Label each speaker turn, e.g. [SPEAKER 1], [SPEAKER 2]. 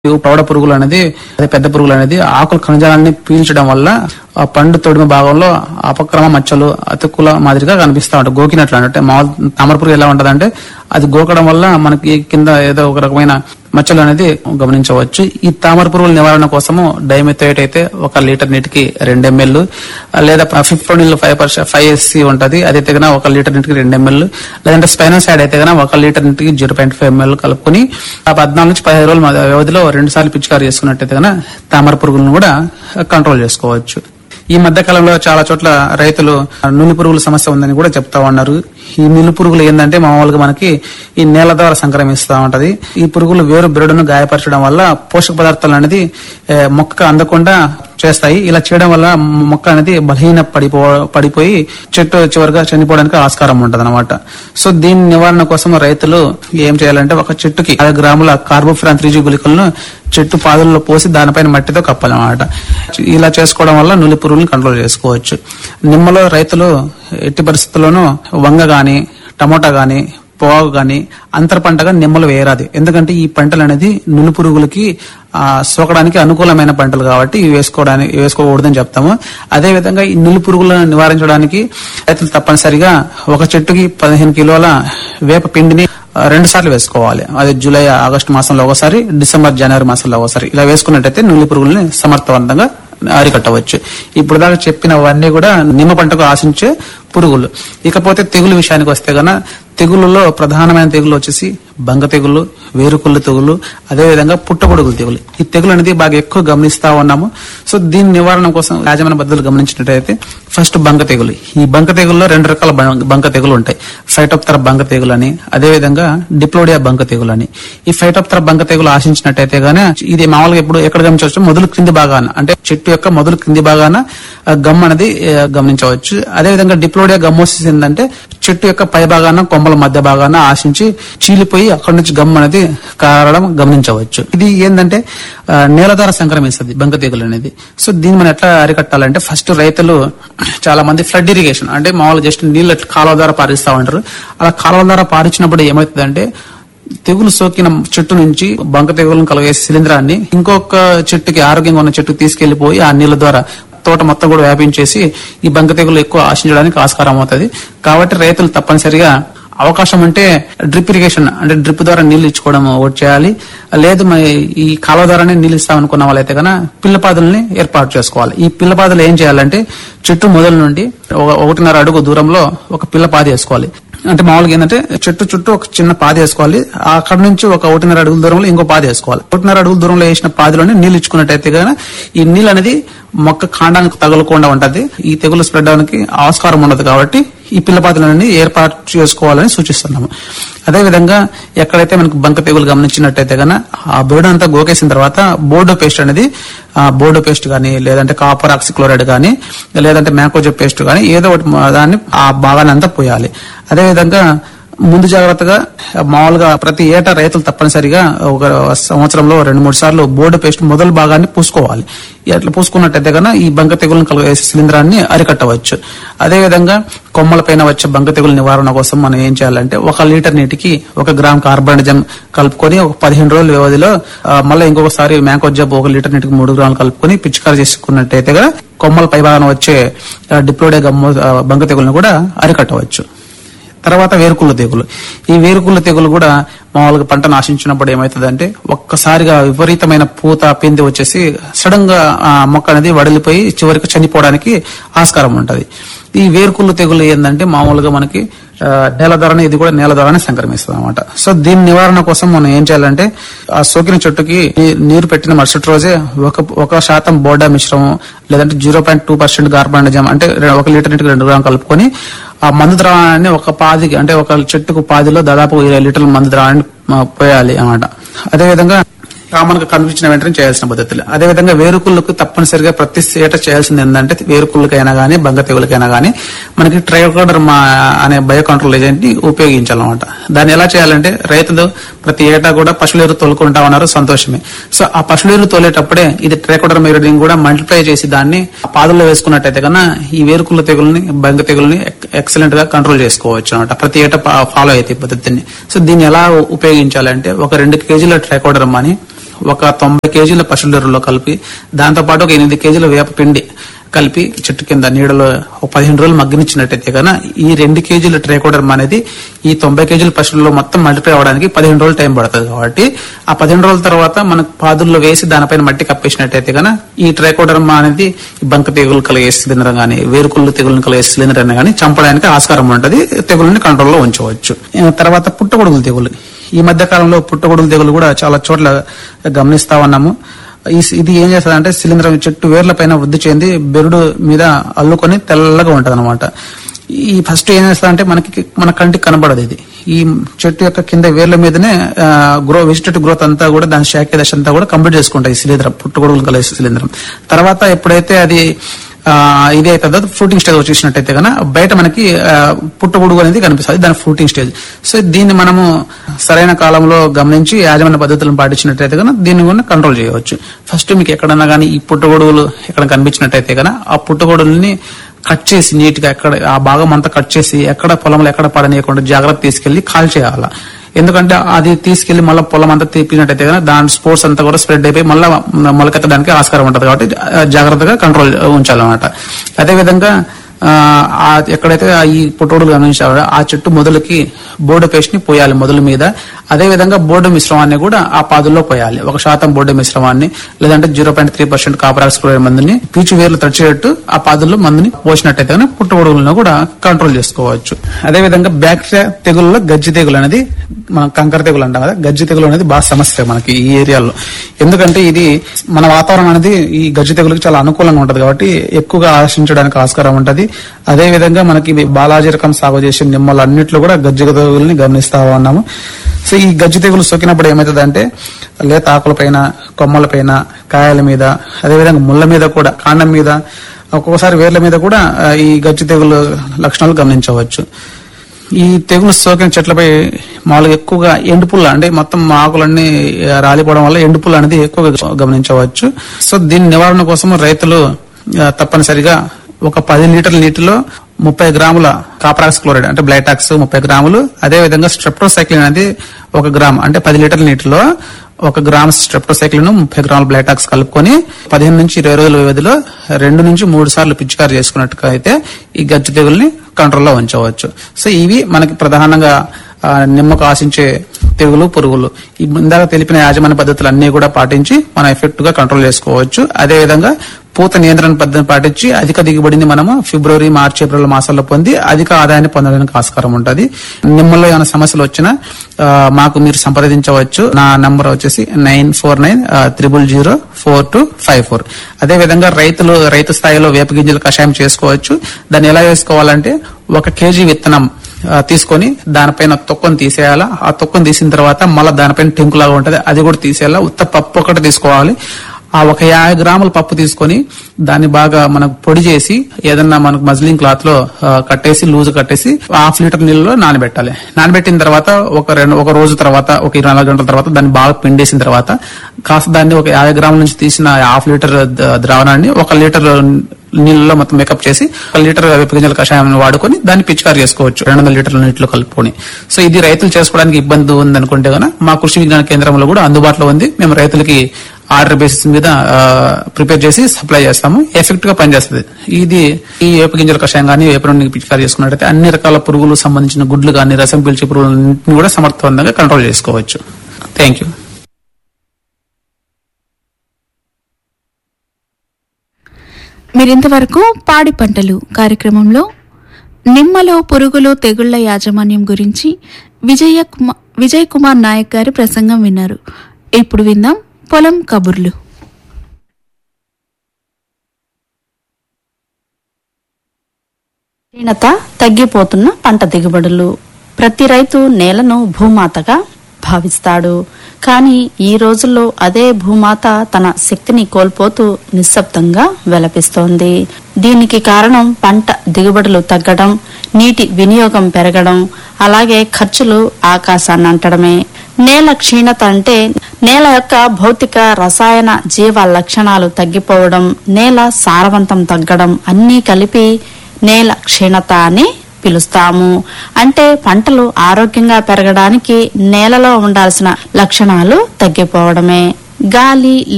[SPEAKER 1] ఈ పౌడ పురుగులు అనేది అదే పెద్ద పురుగులు అనేది ఆకుల ఖనిజాలని పీల్చడం వల్ల ఆ పండు తొడిమ భాగంలో అపక్రమ మచ్చలు అతుక్కుల మాదిరిగా కనిపిస్తా ఉంటాయి గోకినట్లు అంటే మామూలు తామర పురుగు ఎలా ఉంటదంటే అది గోకడం వల్ల మనకి కింద ఏదో ఒక రకమైన మచ్చలు అనేది గమనించవచ్చు ఈ తామర పురుగుల నివారణ కోసము డైమెథోయేట్ అయితే ఒక లీటర్ నీటికి రెండు ఎంఎల్ లేదా fipronil five percent five SC ఉంటది అది తెగిన ఒక లీటర్ నీటికి రెండు ఎంఎల్ లేదంటే స్పైనోసైడ్ అయితే గన ఒక లీటర్ నీటికి జీరో పాయింట్ ఫైవ్ ఎంఎల్ కలుపుకొని ఆ పద్నాలుగు నుంచి పదిహేను రోజుల మధ్య వ్యవధిలో రెండు సార్లు పిచికారి చేసుకున్నట్టయితే గన తామర పురుగులను కూడా కంట్రోల్ చేసుకోవచ్చు ఈ మధ్య కాలంలో చాలా చోట్ల రైతులు నులి పురుగుల సమస్య ఉందని కూడా చెప్తా ఉన్నారు ఈ నులి పురుగులు ఏంటంటే మామూలుగా మనకి ఈ నేల ద్వారా సంక్రమిస్తూ ఉంటది ఈ పురుగులు వేరు బెరడును గాయపరచడం వల్ల పోషక పదార్థాలు అనేది ఏ, మొక్కకు అందకుండా చేస్తాయి ఇలా చేయడం వల్ల మొక్క అనేది బలహీన పడిపో పడిపోయి చెట్టు చివరిగా చనిపోవడానికి ఆస్కారం ఉంటది అనమాట సో దీని నివారణ కోసం రైతులు ఏం చేయాలంటే ఒక చెట్టుకి యాభై గ్రాముల కార్బోఫిరాన్ త్రీ గుళికలను చెట్టు పాదుల్లో పోసి దానిపైన మట్టితో కప్పాలన్నమాట ఇలా చేసుకోవడం వల్ల నులి పురుగులను కంట్రోల్ చేసుకోవచ్చు నిమ్మలో రైతులు ఎట్టి పరిస్థితుల్లోనూ వంగ గాని టమోటా గాని పొగాకు గాని అంతర పంటగా నిమ్మలు వేయరాదు ఎందుకంటే ఈ పంటలు అనేది నులి పురుగులకి ఆ, సోకడానికి అనుకూలమైన పంటలు కాబట్టి ఇవి వేసుకోవడానికి వేసుకోకూడదని చెప్తాము అదే విధంగా ఈ నులి పురుగులను నివారించడానికి రైతులు తప్పనిసరిగా ఒక చెట్టుకి పదిహేను కిలోల వేప పిండిని ఆ, రెండు సార్లు వేసుకోవాలి అది జూలై ఆగస్టు మాసంలో ఒకసారి డిసెంబర్ జనవరి మాసంలో ఒకసారి ఇలా వేసుకున్నట్టయితే నులి పురుగుల్ని సమర్థవంతంగా అరికట్టవచ్చు ఇప్పుడు దాకా చెప్పినవన్నీ కూడా నిమ్మ పంటకు ఆశించే పురుగులు ఇకపోతే తెగులు విషయానికి వస్తే గన తెగుళ్ళలో ప్రధానమైన తెగులు వచ్చేసి బంగ తెగులు వేరుకుళ్ళు తెగులు అదేవిధంగా పుట్టగొడుగులు తెగులు ఈ తెగులు అనేది బాగా ఎక్కువ గమనిస్తా ఉన్నాము సో దీని నివారణ కోసం యాజమాన్య పద్ధతులు గమనించినట్టయితే ఫస్ట్ బంక తెగులు ఈ బంక తెగుల్లో రెండు రకాల బం- బంక తెగులు ఉంటాయి ఫైటోప్తర బంక తెగులు అని అదేవిధంగా డిప్లోడియా బంక తెగులు అని ఈ ఫైటోప్తర బంక తెగులు ఆశించినట్టయితే గానీ ఇది మామూలుగా ఇప్పుడు ఎక్కడ గమనించవచ్చు మొదలు క్రింది భాగాన అంటే చెట్టు యొక్క మొదలు క్రింది భాగాన ఆ, గమ్ అనేది ఆ, గమనించవచ్చు అదేవిధంగా డిప్లోడియా గమ్మోసిస్ ఏంటంటే చెట్టు యొక్క పై భాగాన కొమ్మల మధ్య భాగాన ఆశించి చీలిపోయి అక్కడి నుంచి గమ్ అనేది కారడం గమనించవచ్చు ఇది ఏంటంటే ఆ, నేల ద్వారా సంక్రమిస్తుంది బంక తెగులు అనేది సో దీన్ని మనం ఎట్లా అరికట్టాలంటే ఫస్ట్ రైతులు చాలా మంది ఫ్లడ్ ఇరిగేషన్ అంటే మామూలుగా జస్ట్ నీళ్ళు కాలువ ద్వారా పారిస్తా ఉంటారు అలా కాలువ ద్వారా పారించినప్పుడు ఏమవుతుందంటే తెగులు సోకిన చెట్టు నుంచి బంక తెగులను కలిగే శిలీంధ్రాన్ని ఇంకొక చెట్టుకి ఆరోగ్యంగా ఉన్న చెట్టుకు తీసుకెళ్లిపోయి ఆ నీళ్ల ద్వారా తోట మొత్తం కూడా వ్యాపించేసి ఈ బంక తెగులు ఎక్కువ ఆశించడానికి ఆస్కారం అవుతుంది కాబట్టి రైతులు తప్పనిసరిగా అవకాశం ఉంటే డ్రిప్ ఇరిగేషన్ అంటే డ్రిప్ ద్వారా నీళ్లు ఇచ్చుకోవడం ఒకటి చేయాలి లేదు మరి ఈ కాలువ ద్వారానే నీళ్లు ఇస్తామనుకున్న వాళ్ళైతే కనుక పిల్లపాదుల్ని ఏర్పాటు చేసుకోవాలి ఈ పిల్లపాదులు ఏం చేయాలంటే చెట్టు మొదల నుండి ఒక- ఒకటిన్నర అడుగు దూరంలో ఒక పిల్లపాది వేసుకోవాలి అంటే మామూలుగా ఏంటంటే చెట్టు చుట్టూ ఒక చిన్న పాది వేసుకోవాలి అక్కడ నుంచి ఒక ఒకటిన్నర అడుగుల దూరంలో ఇంకో పాది వేసుకోవాలి ఒకటిన్నర అడుగుల దూరంలో వేసిన పాదిలోనే నీళ్ళు ఇచ్చుకున్నట్టయితే కనుక ఈ నీళ్ళు అనేది మొక్క కాండానికి తగలకుండా ఉంటది ఈ తెగులు స్ప్రెడ్ అవడానికి ఆస్కారం ఉండదు కాబట్టి ఈ పిల్లపాదులన్నీ ఏర్పాటు చేసుకోవాలని సూచిస్తున్నాము అదేవిధంగా ఎక్కడైతే మనకు బంక తెగులు గమనించినట్టయితే కనుక ఆ బోర్డు అంతా గోకేసిన తర్వాత బోర్డు పేస్ట్ అనేది ఆ బోర్డు పేస్ట్ కానీ లేదంటే కాపర్ ఆక్సిక్లోరైడ్ కానీ లేదంటే మ్యాకోజో పేస్ట్ కానీ ఏదో ఒకటి మా- దాన్ని ఆ భాగాన్ని అంతా పోయాలి అదేవిధంగా ముందు జాగ్రత్తగా మామూలుగా ప్రతి ఏటా రైతులు తప్పనిసరిగా ఒక సంవత్సరంలో రెండు మూడు సార్లు బోర్డు పేస్ట్ మొదలు భాగాన్ని పూసుకోవాలి అట్లా పూసుకున్నట్టయితే కనుక ఈ బంక తెగులను కలిగే శిలీంధ్రాన్ని అరికట్టవచ్చు అదేవిధంగా కొమ్మల పైన వచ్చే బంక తెగుల నివారణ కోసం మనం ఏం చేయాలంటే ఒక లీటర్ నీటికి ఒక గ్రామ్ కార్బనిజం కలుపుకొని ఒక పదిహేను రోజుల వ్యవధిలో ఆ, మళ్ళీ ఇంకొకసారి మ్యాంకోజబ్ ఒక లీటర్ నీటికి మూడు గ్రాములు కలుపుకొని పిచికారి చేసుకున్నట్టయితే కనుక కొమ్మల పై భాగాన వచ్చే ఆ, డిప్లోడే గమ్ము ఆ, బంక తెగులను కూడా అరికట్టవచ్చు తర్వాత వేరుకుళ్ళు తెగులు ఈ వేరుకుళ్ళు తెగులు కూడా మామూలుగా పంట నాశించినప్పుడు ఏమవుతుందంటే ఒక్కసారిగా విపరీతమైన పూత పిండి వచ్చేసి సడన్ గా ఆ మొక్క అనేది వడిలిపోయి చివరికి చనిపోవడానికి ఆస్కారం ఉంటది ఈ వేరుకుళ్ళు తెగులు ఏంటంటే మామూలుగా మనకి ఆ, నేల ద్వారానే ఇది కూడా నేల ద్వారానే సంక్రమిస్తుంది అనమాట సో దీని నివారణ కోసం మనం ఏం చేయాలంటే ఆ సోకిన చెట్టుకి నీ- నీరు పెట్టిన మరుసటి రోజే ఒక ఒక శాతం బోర్డా మిశ్రమం లేదంటే zero point two percent carbendazim అంటే రె- ఒక లీటర్ నీటికి రెండు గ్రాములు కలుపుకొని ఆ మందు ద్రావణాన్ని ఒక పాదికి అంటే ఒక చెట్టుకు పాదిలో దాదాపు ఇరవై లీటర్ల మందు ద్రావణాన్ని ఆ, పోయాలి అన్నమాట అదేవిధంగా కామన్ గా కనిపించిన వెంటనే చేయాల్సిన పద్ధతులు అదేవిధంగా వేరుకుళ్ళకు తప్పనిసరిగా ప్రతి ఏట చేయాల్సింది ఏంటంటే వేరుకుళ్ళకైనా గానీ బంగ తెగులకైనా గానీ మనకి ట్రైకోడర్మా అనే బయో కంట్రోల్ ఏజెంట్ ని ఉపయోగించాలన్నమాట దాన్ని ఎలా చేయాలంటే రైతులు ప్రతి ఏటా కూడా పశువుల ఎరువు తోలుకుంటా ఉన్నారు సంతోషమే సో ఆ పశువుల ఎరువు తోలేటప్పుడే ఇది ట్రైకోడర్ మెరిడిని కూడా మల్టిప్లై చేసి దాన్ని ఆ పాదుల్లో వేసుకున్నట్టయితే కన్నా ఈ వేరుకుళ్ళ తెగుల్ని బంగ తెగుల్ని ఎక్సలెంట్ గా కంట్రోల్ చేసుకోవచ్చు అనమాట ప్రతి ఏటా ఫాలో అయితే ఈ పద్ధతిని సో దీన్ని ఎలా ఉపయోగించాలంటే ఒక రెండు కేజీల ట్రైకోడర్మాని ఒక తొంభై కేజీల పశువుల ఎరువులో కలిపి దాంతో పాటు ఒక ఎనిమిది కేజీల వేప పిండి కలిపి చెట్టు కింద నీడలో ఒక పదిహేను రోజులు మగ్గనిచ్చినట్టయితే కనుక ఈ రెండు కేజీల ట్రైకోడర్మ అనేది ఈ తొంభై కేజీల పశువుల్లో మొత్తం మల్టిప్లై అవడానికి పదిహేను రోజులు టైం పడుతుంది కాబట్టి ఆ పదిహేను రోజుల తర్వాత మనకు పాదుల్లో వేసి దానిపైన మట్టి కప్పేసినట్టయితే కనుక ఈ ట్రైకోడర్మ అనేది ఈ బంక తెగులు కలిగే శిలీంధ్రం కానీ వేరుకుళ్ళు తెగులను కలిగే శిలీంధ్రం కానీ చంపడానికి ఆస్కారం ఉంటుంది తెగులని కంట్రోల్లో ఉంచవచ్చు ఆ తర్వాత పుట్టగొడుగులు తెగులు ఈ మధ్య కాలంలో పుట్టగొడుగులు తెగులు కూడా చాలా చోట్ల గమనిస్తా ఉన్నాము ఈ- ఇది ఏం చేస్తుందంటే శిలీంధ్రం చెట్టు వేర్ల పైన వృద్ధి చెంది బెరుడు మీద అల్లుకొని తెల్లగా ఉంటది అనమాట ఈ ఫస్ట్ ఏం చేస్తుందంటే మనకి మన కంటికి కనబడదు ఇది ఈ చెట్టు యొక్క కింద వేర్ల మీదనే గ్రో వెజిటేటివ్ గ్రోత్ అంతా కూడా దాని శాఖ దశ అంతా కూడా కంప్లీట్ చేసుకుంటాయి ఈ శిలీంధ్రం పుట్టుగొడుగులు కలిగే శిలీంధ్రం తర్వాత ఎప్పుడైతే అది ఆ, ఇది అవుతుందో ఫ్రూటింగ్ స్టేజ్ వచ్చేసినట్టయితే కనుక బయట మనకి ఆ, పుట్టగొడుగు అనేది కనిపిస్తుంది దాని ఫ్రూటింగ్ స్టేజ్ సో దీన్ని మనము సరైన కాలంలో గమనించి యాజమాన్య పద్ధతులను పాటించినట్టయితే కనుక దీన్ని కూడా కంట్రోల్ చేయవచ్చు ఫస్ట్ మీకు ఎక్కడన్నా కానీ ఈ పుట్టగొడుగులు ఎక్కడ కనిపించినట్టయితే కనుక ఆ పుట్టగొడుగుల్ని కట్ చేసి నీట్ గా ఎక్కడ ఆ భాగం అంతా కట్ చేసి ఎక్కడ పొలంలో ఎక్కడ పడనీయకుండా జాగ్రత్త తీసుకెళ్లి కాల్ చేయాల ఎందుకంటే అది తీసుకెళ్లి మళ్ళీ పొలం అంతా తీపినట్టయితే కనుక దాని స్పోర్ట్స్ అంతా కూడా స్ప్రెడ్ అయిపోయి మళ్ళీ మొలకెత్తడానికి ఆస్కారం ఉంటుంది కాబట్టి జా- జాగ్రత్తగా కంట్రోల్ ఉంచాలన్నమాట అదే విధంగా ఆ, ఆ ఎక్కడైతే ఆ ఈ పుట్టోడులు గమనించారో ఆ చెట్టు మొదలుకి బోర్డు పేస్ట్ ని పోయాలి మొదల మీద అదే విధంగా బోర్డు మిశ్రమాన్ని కూడా ఆ పాదుల్లో పోయాలి ఒక శాతం బోర్డు మిశ్రమాన్ని లేదంటే జీరో పాయింట్ త్రీ పర్సెంట్ కాపరాక్స్ మందుని పీచు వేర్లు తడిచేటట్టు ఆ పాదుల్లో మందుని పోసినట్టయితే కనుక పుట్టగొడుగులను కూడా కంట్రోల్ చేసుకోవచ్చు అదే విధంగా బ్యాక్టీరియా తెగుల్లో గజ్జి తెగులు అనేది మనం కంకర తెగులు అంటాం కదా గజ్జి తెగులు అనేది బాగా సమస్య మనకి ఈ ఏరియాలో ఎందుకంటే ఇది మన వాతావరణం అనేది ఈ గజ్జి తెగులకు చాలా అనుకూలంగా ఉంటది కాబట్టి ఎక్కువగా ఆశించడానికి ఆస్కారం ఉంటది అదే విధంగా మనకి ఇవి బాలాజీ రకం సాగు చేసే నిమ్మలు అన్నిట్లో కూడా గజ్జి తెగుల్ని గమనిస్తా ఉన్నాము సో ఈ గజ్జి తెగులు సోకినప్పుడు ఏమవుతుందంటే లేత ఆకుల పైన కొమ్మల పైన కాయల మీద అదే విధంగా ముళ్ళ మీద కూడా కాండం మీద ఒక్కొక్కసారి వేర్ల మీద కూడా ఆ, ఈ గజ్జి తెగులు లక్షణాలు గమనించవచ్చు ఈ తెగులు సోకిన చెట్లపై మామూలుగా ఎక్కువగా ఎండుపుల్ల అంటే మొత్తం ఆకులన్నీ ఆ, రాలిపోవడం వల్ల ఎండుపుల్ల అనేది ఎక్కువగా గమనించవచ్చు సో దీని నివారణ కోసం రైతులు ఆ, తప్పనిసరిగా ఒక పది లీటర్ల నీటిలో ముప్పై గ్రాముల కాపరాక్స్ క్లోరైడ్ అంటే బ్లైటాక్స్ ముప్పై గ్రాములు అదే విధంగా స్ట్రెప్టోసైక్లిన్ అనేది ఒక గ్రామ్ అంటే పది లీటర్ల నీటిలో ఒక గ్రామ్ స్ట్రెప్టోసైక్లిన్ ముప్పై గ్రాముల బ్లైటాక్స్ కలుపుకొని పదిహేను నుంచి ఇరవై రోజుల వ్యవధిలో రెండు నుంచి మూడు సార్లు పిచికారి చేసుకున్నట్టుగా అయితే ఈ గజ్జి తెగుల్ని కంట్రోల్లో ఉంచవచ్చు సో ఇవి మనకి ప్రధానంగా ఆ, నిమ్మకు ఆశించే తెగులు పురుగులు ఈ ఇందాక తెలిపిన యాజమాన్య పద్ధతులు అన్ని కూడా పాటించి మనం ఎఫెక్ట్ గా కంట్రోల్ చేసుకోవచ్చు అదే విధంగా పూత నియంత్రణ పద్ధతిని పాటించి అధిక దిగుబడిని మనము ఫిబ్రవరి మార్చి ఏప్రిల్ మాసాల్లో పొంది అధిక ఆదాయాన్ని పొందడానికి ఆస్కారం ఉంటుంది నిమ్మల్లో ఏమైనా సమస్యలు వచ్చినా ఆ, మాకు మీరు సంప్రదించవచ్చు నా నంబర్ వచ్చేసి nine four nine triple zero four two five four అదే విధంగా రైతులు రైతు స్థాయిలో వేప గింజల కషాయం చేసుకోవచ్చు దాన్ని ఎలా వేసుకోవాలంటే ఒక కేజీ విత్తనం ఆ, తీసుకొని దానిపైన తొక్కను తీసేయాలా ఆ తొక్కను తీసిన తర్వాత మళ్ళీ దానిపైన టెంకు లాగా ఉంటది అది కూడా తీసేయాలా ఉత్త పప్పు ఒకటి తీసుకోవాలి ఆ ఒక యాభై గ్రాముల పప్పు తీసుకొని దాన్ని బాగా మనకు పొడి చేసి ఏదన్నా మనకు మజ్లింగ్ క్లాత్ లో ఆ, కట్టేసి లూజ్ కట్టేసి హాఫ్ లీటర్ నీళ్ళలో నానబెట్టాలి నానబెట్టిన తర్వాత ఒక రెండు ఒక రోజు తర్వాత ఒక ఇరవై నాలుగు గంటల తర్వాత దాన్ని బాగా పిండేసిన తర్వాత కాస్త దాన్ని ఒక యాభై గ్రాముల నుంచి తీసిన హాఫ్ లీటర్ ద- ద్రావణాన్ని ఒక లీటర్ నీళ్ళలో మొత్తం మేకప్ చేసి ఒక లీటర్ వేప గింజల కషాయం వాడుకొని దాన్ని పిచికారి చేసుకోవచ్చు రెండు వందల లీటర్ల నీటిలో కలుపుకొని సో ఇది రైతులు చేసుకోవడానికి ఇబ్బంది ఉంది అనుకుంటే గన మా కృషి విజ్ఞాన కేంద్రంలో కూడా అందుబాటులో ఉంది మేము రైతులకి ఆర్డర్ బేసిస్ మీద ప్రిపేర్ చేసి సప్లై చేస్తాము ఎఫెక్ట్ గా పనిచేస్తుంది ఇది ఈ వేప గింజల కషాయం కానీ వేప నూనె పిచికారి చేసుకున్నట్టయితే అన్ని రకాల పురుగులు సంబంధించిన గుడ్లు కానీ రసం పీల్చే పురుగులన్నింటినీ కూడా సమర్థవంతంగా కంట్రోల్ చేసుకోవచ్చు థ్యాంక్ యూ
[SPEAKER 2] మీరింతవరకు పాడి పంటలు కార్యక్రమంలో నిమ్మలో పురుగులు తెగుళ్ల యాజమాన్యం గురించి విజయ కుమార్ విజయ్ కుమార్ నాయక్ గారి ప్రసంగం విన్నారు ఇప్పుడు విందాం పొలం కబుర్లు
[SPEAKER 3] క్షీణత తగ్గిపోతున్న పంట దిగుబడులు ప్రతి రైతు నేలను భూమాతగా భావిస్తాడు కానీ ఈ రోజుల్లో అదే భూమాత తన శక్తిని కోల్పోతూ నిశ్శబ్దంగా వెలపిస్తోంది దీనికి కారణం పంట దిగుబడులు తగ్గడం నీటి వినియోగం పెరగడం అలాగే ఖర్చులు ఆకాశాన్ని అంటడమే నేల క్షీణత అంటే నేల యొక్క భౌతిక రసాయన జీవ లక్షణాలు తగ్గిపోవడం నేల సారవంతం తగ్గడం అన్నీ కలిపి నేల క్షీణత అని పిలుస్తాము అంటే పంటలు ఆరోగ్యంగా పెరగడానికి నేలలో ఉండాల్సిన లక్షణాలు తగ్గిపోవడమే గాలి